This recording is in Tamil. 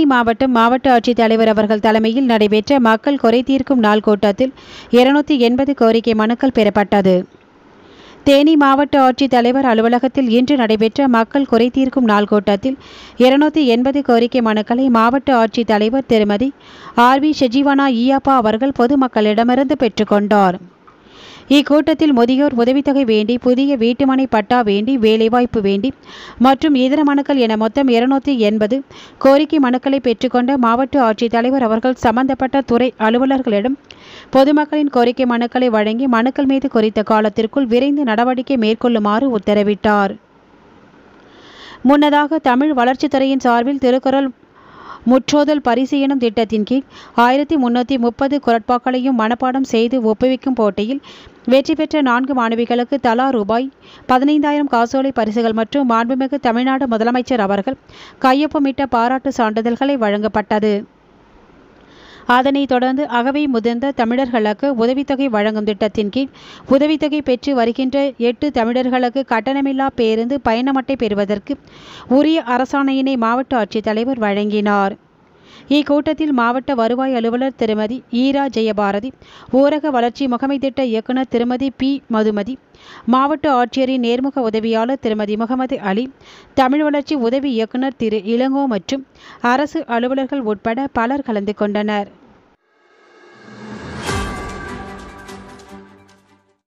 மாவட்டம் மாவட்ட ஆட்சித்தலைவர் அவர்கள் தலைமையில் நடைபெற்ற மக்கள் குறை தீர்க்கும் நாள் கூட்டத்தில் இருநூத்தி எண்பது கோரிக்கை மனுக்கள் பெறப்பட்டது தேனி மாவட்ட ஆட்சித்தலைவர் அலுவலகத்தில் இன்று நடைபெற்ற மக்கள் குறை தீர்க்கும் நாள் கூட்டத்தில் இருநூத்தி எண்பது கோரிக்கை மனுக்களை மாவட்ட ஆட்சித்தலைவர் திருமதி ஆர் வி ஷஜீவானா ஈயாப்பா அவர்கள் பொதுமக்களிடமிருந்து பெற்றுக்கொண்டார் இக்கூட்டத்தில் முதியோர் உதவித்தொகை வேண்டி புதிய வீட்டுமனை பட்டா வேண்டி வேலைவாய்ப்பு வேண்டி மற்றும் இதர மனுக்கள் என மொத்தம் இருநூத்தி எண்பது கோரிக்கை மனுக்களை பெற்றுக்கொண்ட மாவட்ட ஆட்சித்தலைவர் அவர்கள் சம்பந்தப்பட்ட துறை அலுவலர்களிடம் பொதுமக்களின் கோரிக்கை மனுக்களை வழங்கி மனுக்கள் மீது குறித்த காலத்திற்குள் விரைந்து நடவடிக்கை மேற்கொள்ளுமாறு உத்தரவிட்டார் முன்னதாக தமிழ் வளர்ச்சித்துறையின் சார்பில் திருக்குறள் முற்றோதல் பரிசு எனும் திட்டத்தின் கீழ் ஆயிரத்தி முன்னூற்றி முப்பது குரட்பாக்களையும் மனப்பாடம் செய்து ஒப்புவிக்கும் போட்டியில் வெற்றி பெற்ற நான்கு மாணவிகளுக்கு தலா ரூபாய் பதினைந்தாயிரம் காசோலை பரிசுகள் மற்றும் மாண்புமிகு தமிழ்நாடு முதலமைச்சர் அவர்கள் கையொப்பமிட்ட பாராட்டு சான்றிதழ்களை வழங்கப்பட்டது அதனைத் தொடர்ந்து அகவை முதிர்ந்த தமிழர்களுக்கு உதவித்தொகை வழங்கும் திட்டத்தின் கீழ் உதவித்தொகை பெற்று வருகின்ற எட்டு தமிழர்களுக்கு கட்டணமில்லா பேருந்து பயண அட்டை பெறுவதற்கு உரிய அரசாணையினை மாவட்ட ஆட்சித்தலைவர் வழங்கினார் இக்கூட்டத்தில் மாவட்ட வருவாய் அலுவலர் திருமதி ஈரா ஜெயபாரதி ஊரக வளர்ச்சி முகமை திட்ட இயக்குனர் திருமதி பி மதுமதி மாவட்ட ஆட்சியரின் நேர்முக உதவியாளர் திருமதி முகமது அலி தமிழ் வளர்ச்சி உதவி இயக்குனர் திரு இளங்கோ மற்றும் அரசு அலுவலர்கள் உட்பட பலர் கலந்து கொண்டனர்